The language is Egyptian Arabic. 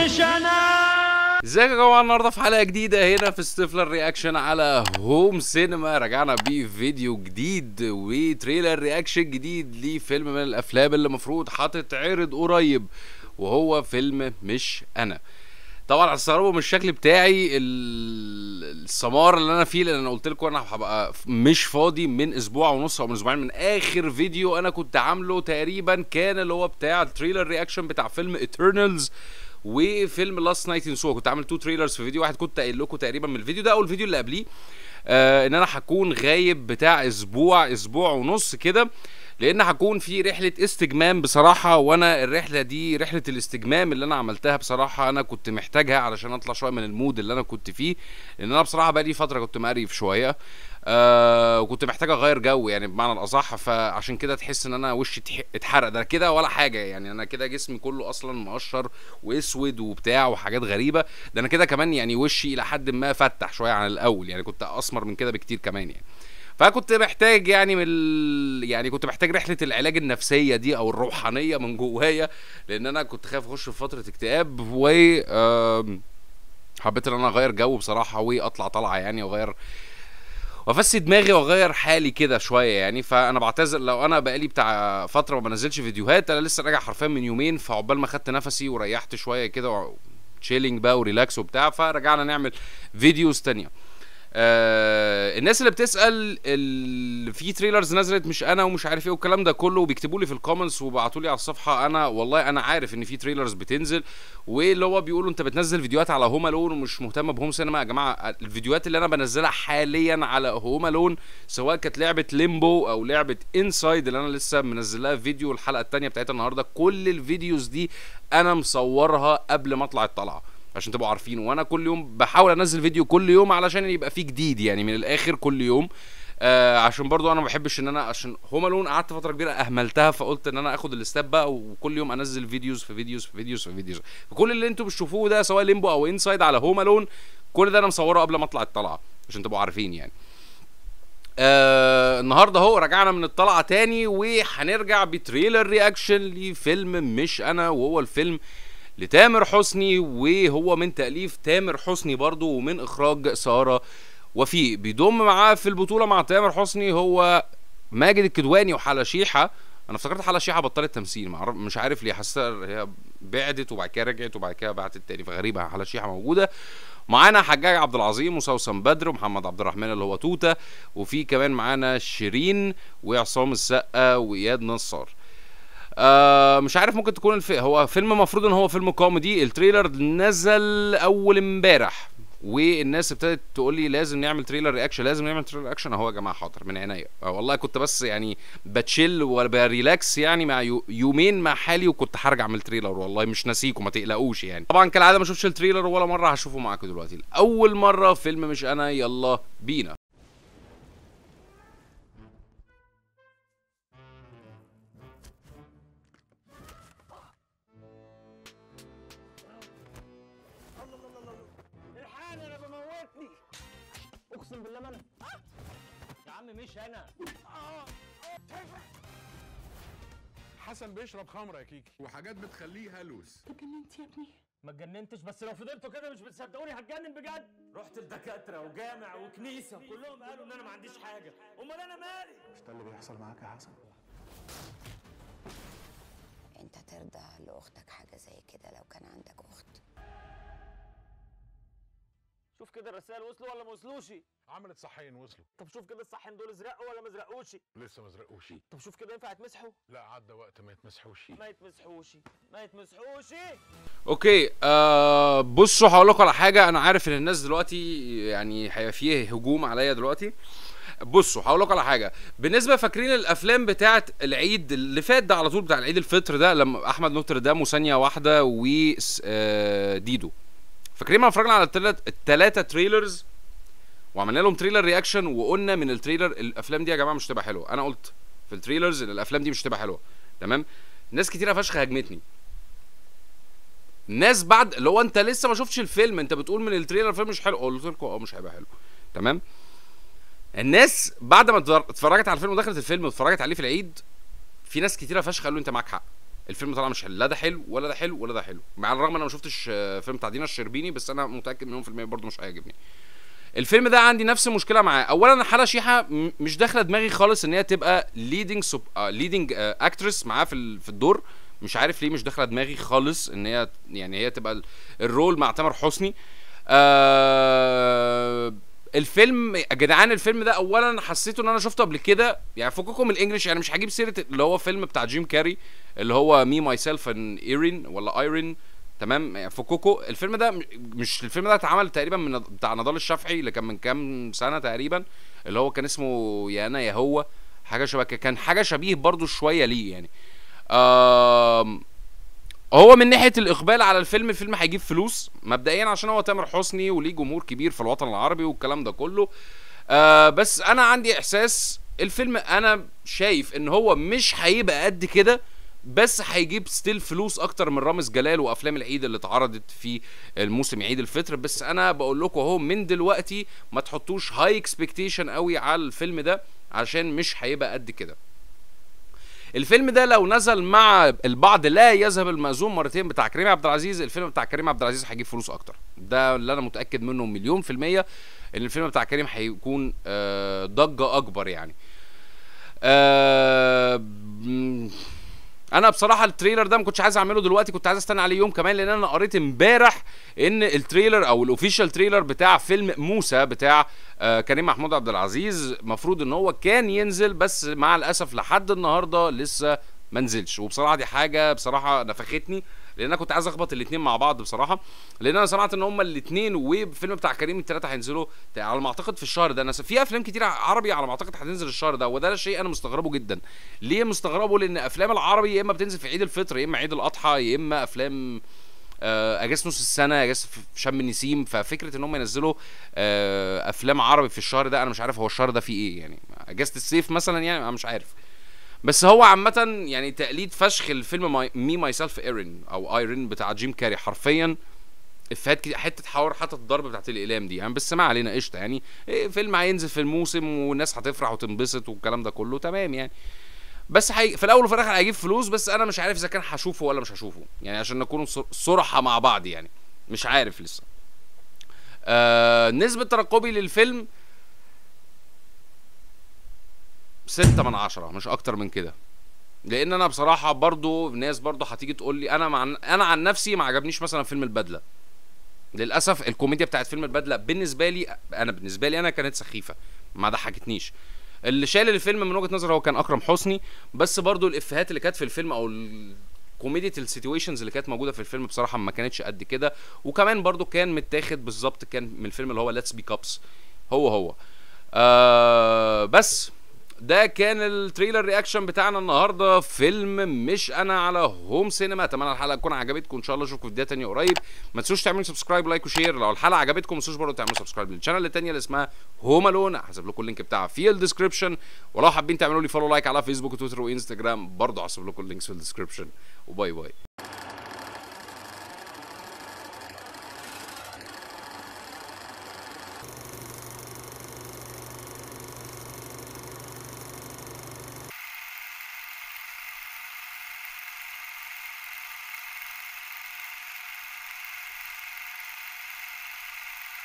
مش انا ازيكم يا جماعه النهارده في حلقه جديده هنا في ستيفلر رياكشن على هوم سينما رجعنا بفيديو جديد وتريلر رياكشن جديد لفيلم من الافلام اللي المفروض هتتعرض قريب وهو فيلم مش انا طبعا هتستغربوا من الشكل بتاعي ال- السمار اللي انا فيه لان انا قلت لكم انا هبقى مش فاضي من اسبوع ونص او من اسبوعين من اخر فيديو انا كنت عامله تقريبا كان اللي هو بتاع التريلر رياكشن بتاع فيلم ايترنالز وفيلم لاست نايت ان سو كنت عامل تو تريلرز في فيديو واحد كنت قايل لكم تقريبا من الفيديو ده او الفيديو اللي قبليه آه ان انا هكون غايب بتاع اسبوع اسبوع ونص كده لان هكون في رحله استجمام بصراحه وانا الرحله دي رحله الاستجمام اللي انا عملتها بصراحه انا كنت محتاجها علشان اطلع شويه من المود اللي انا كنت فيه لان انا بصراحه بقالي فتره كنت مقريف شويه آه وكنت محتاج اغير جو يعني بمعنى الاصح فعشان كده تحس ان انا وشي اتح- اتحرق ده كده ولا حاجه يعني انا كده جسمي كله اصلا مقشر واسود وبتاع وحاجات غريبه ده انا كده كمان يعني وشي الى حد ما فتح شويه عن الاول يعني كنت اسمر من كده بكتير كمان يعني فكنت محتاج يعني من ال... يعني كنت محتاج رحله العلاج النفسيه دي او الروحانيه من جوايا لان انا كنت خايف اخش في فتره اكتئاب و آم، حبيت ان انا اغير جو بصراحه واطلع طلعه يعني واغير وافسي دماغي واغير حالي كده شويه يعني فانا بعتذر لو انا بقالي بتاع فتره ما بنزلش فيديوهات انا لسه راجع حرفيا من يومين فعقبال ما خدت نفسي وريحت شويه كده تشيلينج بقى وريلاكس وبتاع فرجعنا نعمل فيديوز تانية آه الناس اللي بتسال ال... في تريلرز نزلت مش انا ومش عارف ايه والكلام ده كله وبيكتبوا لي في الكومنتس وبعتوا لي على الصفحه انا والله انا عارف ان في تريلرز بتنزل واللي هو بيقولوا انت بتنزل فيديوهات على هوم الون ومش مهتم بهوم سينما يا جماعه الفيديوهات اللي انا بنزلها حاليا على هوم الون سواء كانت لعبه ليمبو او لعبه انسايد اللي انا لسه منزلها فيديو الحلقه الثانيه بتاعتها النهارده كل الفيديوز دي انا مصورها قبل ما اطلع الطلعه عشان تبقوا عارفين وانا كل يوم بحاول انزل فيديو كل يوم علشان يبقى فيه جديد يعني من الاخر كل يوم آه عشان برضو انا ما بحبش ان انا عشان هوم الون قعدت فتره كبيره اهملتها فقلت ان انا اخد الستاب بقى وكل يوم انزل فيديوز في فيديوز في فيديوز في فيديوز كل اللي انتوا بتشوفوه ده سواء ليمبو او انسايد على هوم الون كل ده انا مصوره قبل ما اطلع الطلعه عشان تبقوا عارفين يعني آه النهارده اهو رجعنا من الطلعه تاني وهنرجع بتريلر رياكشن لفيلم مش انا وهو الفيلم لتامر حسني وهو من تأليف تامر حسني برضو ومن إخراج سارة وفي بيضم معاه في البطولة مع تامر حسني هو ماجد الكدواني وحلا شيحة أنا افتكرت حلا شيحة بطلت تمثيل معرف مش عارف ليه حاسة هي بعدت وبعد كده رجعت وبعد كده بعتت تاني فغريبة حلا شيحة موجودة معانا حجاج عبد العظيم وسوسن بدر ومحمد عبد الرحمن اللي هو توتة وفي كمان معانا شيرين وعصام السقا وإياد نصار آه مش عارف ممكن تكون الف... هو فيلم المفروض ان هو فيلم كوميدي التريلر نزل اول امبارح والناس ابتدت تقول لي لازم نعمل تريلر رياكشن لازم نعمل تريلر رياكشن اهو يا جماعه حاضر من عينيا آه والله كنت بس يعني بتشيل وبريلاكس يعني مع يو... يومين مع حالي وكنت هرجع من التريلر والله مش ناسيكم ما تقلقوش يعني طبعا كالعاده ما شفتش التريلر ولا مره هشوفه معاكم دلوقتي اول مره فيلم مش انا يلا بينا الحقني انا بموتني اقسم بالله ما انا يا عم مش انا حسن بيشرب خمره يا كيكي وحاجات بتخليه هلوس اتجننت يا ابني ما اتجننتش بس لو فضلتوا كده مش بتصدقوني هتجنن بجد رحت لدكاتره وجامع وكنيسه كلهم قالوا ان انا ما عنديش حاجه امال انا مالي مش ده اللي بيحصل معاك يا حسن انت ترضى لاختك حاجه زي كده لو كان عندك اخت شوف كده الرسائل وصلوا ولا ما وصلوش عملت صحين وصلوا طب شوف كده الصحين دول ازرقوا ولا ما ازرقوش لسه ما زرقوش طب شوف كده ينفع يتمسحوا لا عدى وقت ما يتمسحوش ما يتمسحوش ما يتمسحوش اوكي آه بصوا هقول لكم على حاجه انا عارف ان الناس دلوقتي يعني هيبقى فيه هجوم عليا دلوقتي بصوا هقول لكم على حاجه بالنسبه فاكرين الافلام بتاعه العيد اللي فات ده على طول بتاع العيد الفطر ده لما احمد نوتردام وثانيه واحده وديدو فاكرين ما اتفرجنا على التلات التلاته تريلرز وعملنا لهم تريلر رياكشن وقلنا من التريلر الافلام دي يا جماعه مش هتبقى حلوه انا قلت في التريلرز ان الافلام دي مش هتبقى حلوه تمام ناس كتيره فشخ هاجمتني ناس بعد اللي هو انت لسه ما شفتش الفيلم انت بتقول من التريلر الفيلم مش حلو قلت لكم اه مش هيبقى حلو تمام الناس بعد ما اتفرجت على الفيلم ودخلت الفيلم واتفرجت عليه في العيد في ناس كتيره فشخ قالوا انت معاك حق الفيلم طلع مش حلو لا ده حلو ولا ده حلو ولا ده حلو مع الرغم ان انا ما شفتش آه، فيلم بتاع دينا الشربيني بس انا متاكد مليون في الميه برضه مش هيعجبني الفيلم ده عندي نفس المشكله معاه اولا حلا شيحه م- مش داخله دماغي خالص ان هي تبقى ليدنج سب... ليدنج اكترس معاه في ال... في الدور مش عارف ليه مش داخله دماغي خالص ان هي يعني هي تبقى ال- الرول مع تامر حسني آه الفيلم يا جدعان الفيلم ده اولا حسيته ان انا شفته قبل كده يعني فككم من الانجليش يعني مش هجيب سيره اللي هو فيلم بتاع جيم كاري اللي هو مي ماي سيلف ان ايرين ولا ايرين تمام يعني فكوكو الفيلم ده م- مش الفيلم ده اتعمل تقريبا من بتاع نضال الشافعي اللي كان من كام سنه تقريبا اللي هو كان اسمه يا انا يا هو حاجه شبه كده كان حاجه شبيه برضو شويه ليه يعني آم هو من ناحيه الاقبال على الفيلم الفيلم هيجيب فلوس مبدئيا عشان هو تامر حسني وليه جمهور كبير في الوطن العربي والكلام ده كله آه بس انا عندي احساس الفيلم انا شايف ان هو مش هيبقى قد كده بس هيجيب ستيل فلوس اكتر من رامز جلال وافلام العيد اللي اتعرضت في الموسم عيد الفطر بس انا بقول لكم اهو من دلوقتي ما تحطوش هاي اكسبكتيشن قوي على الفيلم ده عشان مش هيبقى قد كده الفيلم ده لو نزل مع البعض لا يذهب المأذون مرتين بتاع كريم عبد العزيز الفيلم بتاع كريم عبد العزيز هيجيب فلوس اكتر ده اللي انا متاكد منه مليون في الميه ان الفيلم بتاع كريم هيكون آه، ضجه اكبر يعني آه، م- انا بصراحه التريلر ده ما كنتش عايز اعمله دلوقتي كنت عايز استنى عليه يوم كمان لان انا قريت امبارح ان التريلر او الاوفيشال تريلر بتاع فيلم موسى بتاع آه كريم محمود عبد العزيز مفروض ان هو كان ينزل بس مع الاسف لحد النهارده لسه ما نزلش وبصراحه دي حاجه بصراحه نفختني لان انا كنت عايز اخبط الاثنين مع بعض بصراحه لان انا سمعت ان هما الاثنين والفيلم بتاع كريم الثلاثه هينزلوا على ما اعتقد في الشهر ده انا س- في افلام كتير عربي على ما اعتقد هتنزل الشهر ده وده شيء انا مستغربه جدا ليه مستغربه لان افلام العربي يا اما بتنزل في عيد الفطر يا اما عيد الاضحى يا اما افلام آه، اجازه نص السنه اجازه في شم النسيم ففكره ان هم ينزلوا آه، افلام عربي في الشهر ده انا مش عارف هو الشهر ده فيه ايه يعني اجازه الصيف مثلا يعني انا مش عارف بس هو عامة يعني تقليد فشخ الفيلم مي ماي سيلف ايرين او ايرين بتاع جيم كاري حرفيا افيهات كده حته حوار حتى الضرب بتاعت الاقلام دي يعني بس ما علينا قشطه يعني إيه فيلم هينزل في الموسم والناس هتفرح وتنبسط والكلام ده كله تمام يعني بس حي... في الاول وفي الاخر هيجيب فلوس بس انا مش عارف اذا كان هشوفه ولا مش هشوفه يعني عشان نكون صر- صرحة مع بعض يعني مش عارف لسه آه نسبة ترقبي للفيلم ستة من عشرة مش اكتر من كده لان انا بصراحة برضو ناس برضو هتيجي تقول لي انا مع انا عن نفسي ما عجبنيش مثلا فيلم البدلة للاسف الكوميديا بتاعت فيلم البدلة بالنسبة لي انا بالنسبة لي انا كانت سخيفة ما ضحكتنيش اللي شال الفيلم من وجهة نظري هو كان اكرم حسني بس برضو الافيهات اللي كانت في الفيلم او ال- كوميديا السيتويشنز اللي كانت موجوده في الفيلم بصراحه ما كانتش قد كده وكمان برضو كان متاخد بالظبط كان من الفيلم اللي هو ليتس بي كابس هو هو آه بس ده كان التريلر رياكشن بتاعنا النهارده فيلم مش انا على هوم سينما اتمنى الحلقه تكون عجبتكم ان شاء الله اشوفكم في فيديو تانية قريب ما تنسوش تعملوا سبسكرايب لايك وشير لو الحلقه عجبتكم ما تنسوش برضه تعملوا سبسكرايب للشانل التانية اللي اسمها هوم الون هسيب لكم اللينك بتاعها في الديسكربشن ولو حابين تعملوا لي فولو لايك على فيسبوك وتويتر وانستجرام برضه هسيب لكم اللينكس في الديسكربشن وباي باي